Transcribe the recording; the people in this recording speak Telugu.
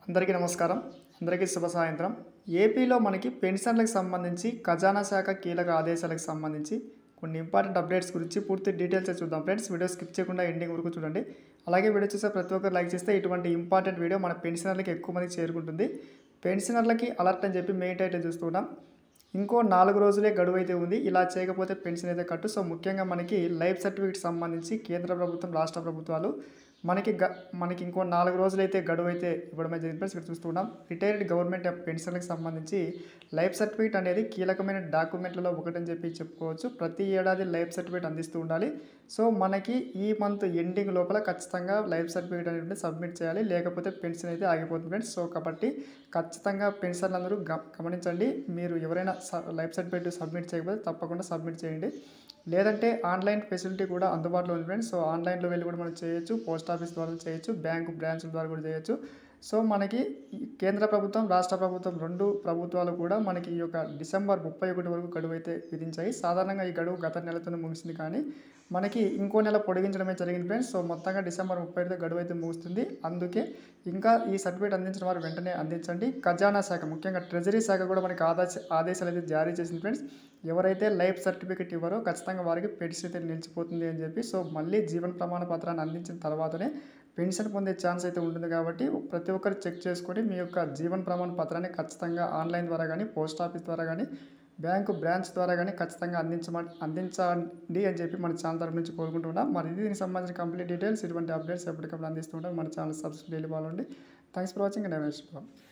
అందరికీ నమస్కారం అందరికీ శుభ సాయంత్రం ఏపీలో మనకి పెన్షన్లకు సంబంధించి ఖజానా శాఖ కీలక ఆదేశాలకు సంబంధించి కొన్ని ఇంపార్టెంట్ అప్డేట్స్ గురించి పూర్తి డీటెయిల్స్ చూద్దాం ఫ్రెండ్స్ వీడియో స్కిప్ చేయకుండా ఎండింగ్ వరకు చూడండి అలాగే వీడియో చూసే ప్రతి ఒక్కరు లైక్ చేస్తే ఇటువంటి ఇంపార్టెంట్ వీడియో మన పెన్షనర్లకి ఎక్కువ మందికి చేరుకుంటుంది పెన్షనర్లకి అలర్ట్ అని చెప్పి మెయిన్ టైటిల్ చూస్తున్నాం ఇంకో నాలుగు రోజులే గడువు అయితే ఉంది ఇలా చేయకపోతే పెన్షన్ అయితే కట్టు సో ముఖ్యంగా మనకి లైఫ్ సర్టిఫికేట్ సంబంధించి కేంద్ర ప్రభుత్వం రాష్ట్ర ప్రభుత్వాలు మనకి గ మనకి ఇంకో నాలుగు రోజులైతే గడువు అయితే ఇవ్వడమే జరిగింది ఫ్రెండ్స్ ఇక్కడ చూస్తున్నాం రిటైర్డ్ గవర్నమెంట్ పెన్షన్లకు సంబంధించి లైఫ్ సర్టిఫికేట్ అనేది కీలకమైన డాక్యుమెంట్లలో ఒకటని చెప్పి చెప్పుకోవచ్చు ప్రతి ఏడాది లైఫ్ సర్టిఫికేట్ అందిస్తూ ఉండాలి సో మనకి ఈ మంత్ ఎండింగ్ లోపల ఖచ్చితంగా లైఫ్ సర్టిఫికేట్ అనేది సబ్మిట్ చేయాలి లేకపోతే పెన్షన్ అయితే ఆగిపోతుంది ఫ్రెండ్స్ సో కాబట్టి ఖచ్చితంగా పెన్షన్లు అందరూ గ- గమనించండి మీరు ఎవరైనా స- లైఫ్ సర్టిఫికేట్ సబ్మిట్ చేయకపోతే తప్పకుండా సబ్మిట్ చేయండి లేదంటే ఆన్లైన్ ఫెసిలిటీ కూడా అందుబాటులో ఉంది ఫ్రెండ్స్ సో ఆన్లైన్లో వెళ్ళి కూడా మనం చేయొచ్చు పోస్ట్ ఆఫీస్ ద్వారా చేయొచ్చు బ్యాంకు బ్రాంచ్ల ద్వారా కూడా చేయొచ్చు సో మనకి ఈ కేంద్ర ప్రభుత్వం రాష్ట్ర ప్రభుత్వం రెండు ప్రభుత్వాలు కూడా మనకి ఈ యొక్క డిసెంబర్ ముప్పై ఒకటి వరకు గడువు అయితే విధించాయి సాధారణంగా ఈ గడువు గత నెలతోనే ముగిసింది కానీ మనకి ఇంకో నెల పొడిగించడమే జరిగింది ఫ్రెండ్స్ సో మొత్తంగా డిసెంబర్ ముప్పై ఐదు గడువు అయితే ముగుస్తుంది అందుకే ఇంకా ఈ సర్టిఫికేట్ అందించిన వారు వెంటనే అందించండి ఖజానా శాఖ ముఖ్యంగా ట్రెజరీ శాఖ కూడా మనకి ఆదేశ ఆదేశాలు అయితే జారీ చేసింది ఫ్రెండ్స్ ఎవరైతే లైఫ్ సర్టిఫికేట్ ఇవ్వరో ఖచ్చితంగా వారికి పెన్షన్ అయితే నిలిచిపోతుంది అని చెప్పి సో మళ్ళీ జీవన ప్రమాణ పత్రాన్ని అందించిన తర్వాతనే పెన్షన్ పొందే ఛాన్స్ అయితే ఉంటుంది కాబట్టి ప్రతి ఒక్కరు చెక్ చేసుకొని మీ యొక్క జీవన ప్రమాణ పత్రాన్ని ఖచ్చితంగా ఆన్లైన్ ద్వారా కానీ పోస్ట్ ఆఫీస్ ద్వారా కానీ బ్యాంకు బ్రాంచ్ ద్వారా కానీ ఖచ్చితంగా అందించమ అందించండి అని చెప్పి మన ఛానల్ తరపు నుంచి కోరుకుంటున్నాం మరి ఇది దీనికి సంబంధించిన కంప్లీట్ డీటెయిల్స్ ఇటువంటి అప్డేట్స్ ఎప్పటికప్పుడు అందిస్తుంటాం మన ఛానల్ సబ్స్క్రైబ్ డైలీ బాగుండి thanks for watching and next